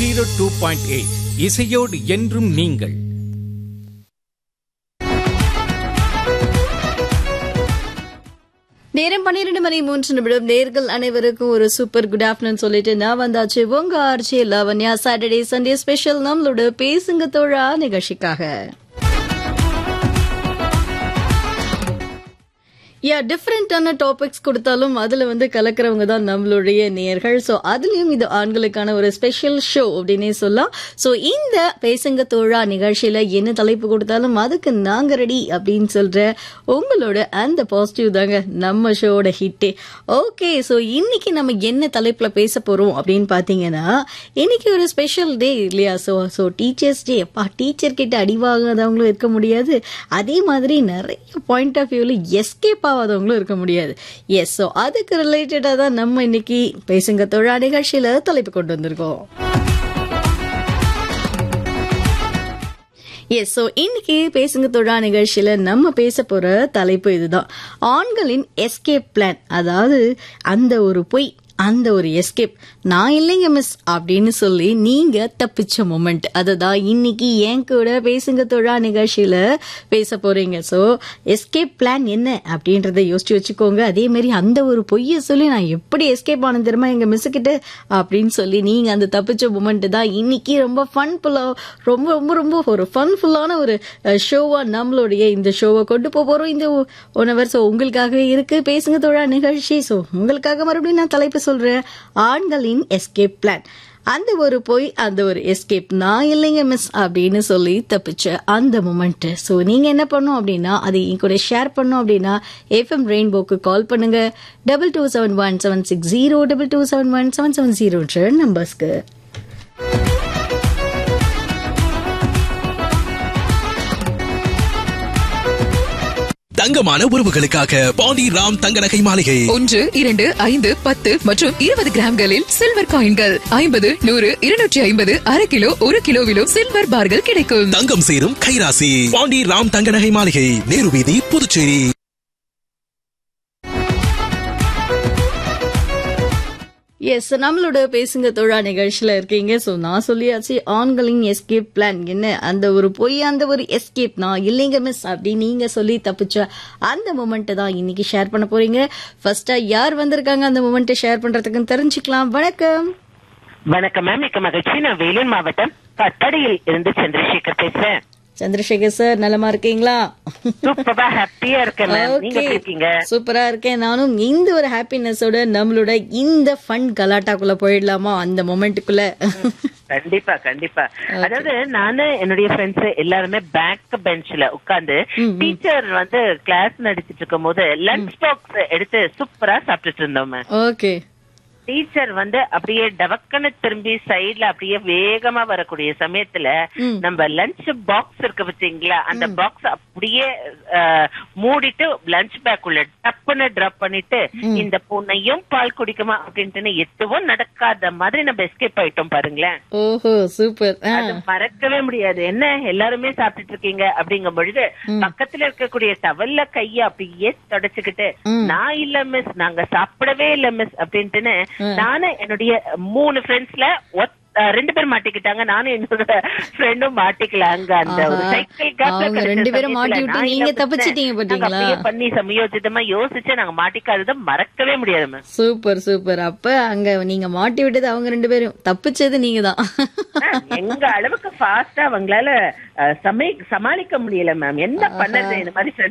Zero two point eight இசையோடு என்றும் நீங்கள் நேரம் பன்னிரண்டு மணி மூன்று நிமிடம் நேர்கள் அனைவருக்கும் ஒரு சூப்பர் குட் ஆஃப்டர்நூன் சொல்லிட்டு நான் வந்தாச்சு உங்க RJ Lavanya Saturday Sunday special நம்மளோட பேசுங்க தோழா நிகழ்ச்சிக்காக யா டிஃப்ரெண்டான டாபிக்ஸ் கொடுத்தாலும் அதுல வந்து கலக்கிறவங்க தான் நம்மளுடைய நேர்கள் ஸோ அதுலயும் இது ஆண்களுக்கான ஒரு ஸ்பெஷல் ஷோ அப்படின்னே சொல்லலாம் ஸோ இந்த பேசுங்க தோழா நிகழ்ச்சியில என்ன தலைப்பு கொடுத்தாலும் அதுக்கு நாங்க ரெடி அப்படின்னு சொல்ற உங்களோட அந்த பாசிட்டிவ் தாங்க நம்ம ஷோவோட ஹிட்டே ஓகே ஸோ இன்னைக்கு நம்ம என்ன தலைப்புல பேச போறோம் அப்படின்னு பாத்தீங்கன்னா இன்னைக்கு ஒரு ஸ்பெஷல் டே இல்லையா ஸோ ஸோ டீச்சர்ஸ் டே அப்பா டீச்சர் கிட்ட அடி வாங்காதவங்களும் இருக்க முடியாது அதே மாதிரி நிறைய பாயிண்ட் ஆஃப் வியூல எஸ்கேப் ஆகாதவங்களும் இருக்க முடியாது எஸ் ஸோ அதுக்கு ரிலேட்டடாக தான் நம்ம இன்னைக்கு பேசுங்க தொழா நிகழ்ச்சியில தலைப்பு கொண்டு வந்திருக்கோம் எஸ் ஸோ இன்னைக்கு பேசுங்க தொழா நிகழ்ச்சியில நம்ம பேச போற தலைப்பு இதுதான் ஆண்களின் எஸ்கேப் பிளான் அதாவது அந்த ஒரு பொய் அந்த ஒரு எஸ்கேப் நான் இல்லைங்க மிஸ் அப்படின்னு சொல்லி நீங்க தப்பிச்ச மொமெண்ட் அதுதான் இன்னைக்கு என் கூட பேசுங்க தொழா நிகழ்ச்சியில பேச போறீங்க ஸோ எஸ்கேப் பிளான் என்ன அப்படின்றத யோசிச்சு வச்சுக்கோங்க அதே மாதிரி அந்த ஒரு பொய்யை சொல்லி நான் எப்படி எஸ்கேப் ஆனது தெரியுமா எங்க மிஸ் கிட்ட அப்படின்னு சொல்லி நீங்க அந்த தப்பிச்ச மொமெண்ட் தான் இன்னைக்கு ரொம்ப ஃபன் ஃபுல்லா ரொம்ப ரொம்ப ரொம்ப ஒரு ஃபன் ஃபுல்லான ஒரு ஷோவா நம்மளுடைய இந்த ஷோவை கொண்டு போக போறோம் இந்த ஒன் ஹவர் ஸோ உங்களுக்காகவே இருக்கு பேசுங்க தோழா நிகழ்ச்சி ஸோ உங்களுக்காக மறுபடியும் நான் தலைப்பு சொல்றேன் ஆண்களின் எஸ்கேப் பிளான் அந்த ஒரு போய் அந்த ஒரு எஸ்கேப் நான் இல்லைங்க மிஸ் அப்படின்னு சொல்லி தப்பிச்ச அந்த மூமெண்ட் ஸோ நீங்க என்ன பண்ணும் அப்படின்னா அதை என் கூட ஷேர் பண்ணும் அப்படின்னா எஃப்எம் ரெயின்போக்கு கால் பண்ணுங்க double two seven one seven six zero double two seven one seven seven ஜீரோன்ற நம்பர்ஸ்க்கு தங்கமான உறவுகளுக்காக பாண்டி ராம் தங்க நகை மாளிகை ஒன்று இரண்டு ஐந்து பத்து மற்றும் இருபது கிராம்களில் சில்வர் காயின்கள் ஐம்பது நூறு இருநூற்றி ஐம்பது அரை கிலோ ஒரு கிலோவிலும் சில்வர் பார்கள் கிடைக்கும் தங்கம் சேரும் கைராசி பாண்டி ராம் தங்க நகை மாளிகை நேரு வீதி புதுச்சேரி எஸ் நம்மளோட பேசுங்க தோழா நிகழ்ச்சியில இருக்கீங்க ஸோ நான் சொல்லியாச்சு ஆண்களின் எஸ்கேப் பிளான் என்ன அந்த ஒரு பொய் அந்த ஒரு எஸ்கேப் நான் இல்லைங்க மிஸ் அப்படி நீங்க சொல்லி தப்பிச்ச அந்த மொமெண்ட்டை தான் இன்னைக்கு ஷேர் பண்ண போறீங்க ஃபர்ஸ்டா யார் வந்திருக்காங்க அந்த மொமெண்ட்டை ஷேர் பண்றதுக்குன்னு தெரிஞ்சுக்கலாம் வணக்கம் வணக்கம் மேம் மிக்க மகிழ்ச்சி நான் வேலூர் மாவட்டம் கட்டடியில் இருந்து சந்திரசேகர் பேசுறேன் சந்திரசேகர் சார் நலமா இருக்கீங்களா சூப்பரா ஹாப்பியா இருக்கேன் மேம் நீங்க எப்படி இருக்கீங்க சூப்பரா இருக்கேன் நானும் இந்த ஒரு ஹாப்பினஸோட நம்மளோட இந்த ஃபன் கலாட்டாக்குள்ள போயிடலாமா அந்த மொமெண்ட்டுக்குள்ள கண்டிப்பா கண்டிப்பா அதாவது நானு என்னுடைய ஃப்ரெண்ட்ஸ் எல்லாருமே பேக் பெஞ்ச்ல உட்கார்ந்து டீச்சர் வந்து கிளாஸ் நடிச்சிட்டு இருக்கும் போது லஞ்ச் பாக்ஸ் எடுத்து சூப்பரா சாப்பிட்டுட்டு இருந்தோம் மேம் ஓகே டீச்சர் வந்து அப்படியே டவக்கன்னு திரும்பி சைடுல அப்படியே வேகமா வரக்கூடிய சமயத்துல நம்ம லஞ்ச் பாக்ஸ் இருக்கு பாத்தீங்களா அந்த பாக்ஸ் அப்படியே அஹ், மூடிட்டு லஞ்ச் பேக் உள்ள டப்புன்னு டிராப் பண்ணிட்டு இந்த பொண்ணையும் பால் குடிக்குமா அப்படின்ட்டு எதுவும் நடக்காத மாதிரி நம்ம எஸ்கேப் ஆயிட்டோம் பாருங்களேன் ஓஹோ சூப்பர் ஆ அது மறக்கவே முடியாது என்ன எல்லாருமே சாப்பிட்டுட்டு இருக்கீங்க அப்படிங்கும் பொழுது பக்கத்துல இருக்கக்கூடிய டவல்ல கைய அப்படியே தொடச்சுக்கிட்டு நான் இல்ல மிஸ் நாங்க சாப்பிடவே இல்ல மிஸ் அப்படின்ட்டுன்னு நானும் என்னுடைய மூணு ஃப்ரெண்ட்ஸ்ல ரெண்டு பேர் மாட்டிக்கிட்டாங்க நானும் என்னோட ஃப்ரெண்டும் மாட்டிக்கல அங்க அந்த ஒரு ஆஹா. சைக்கிள் கேப்ல அவங்க ரெண்டு பேரும் மாட்டி விட்டு நீங்க தப்பிச்சிட்டீங்க பாத்தீங்களா? பண்ணி சமயோஜிதமா யோசிச்சு நாங்க மாட்டிக்காததை மறக்கவே முடியாது மேம் சூப்பர் சூப்பர் அப்ப அங்க நீங்க மாட்டி விட்டது அவங்க ரெண்டு பேரும் தப்பிச்சது நீங்க தான் எங்க அளவுக்கு ஃபாஸ்டா அவங்களால அஹ், சமை சமாளிக்க முடியல மேம் என்ன பண்ணது இந்த மாதிரி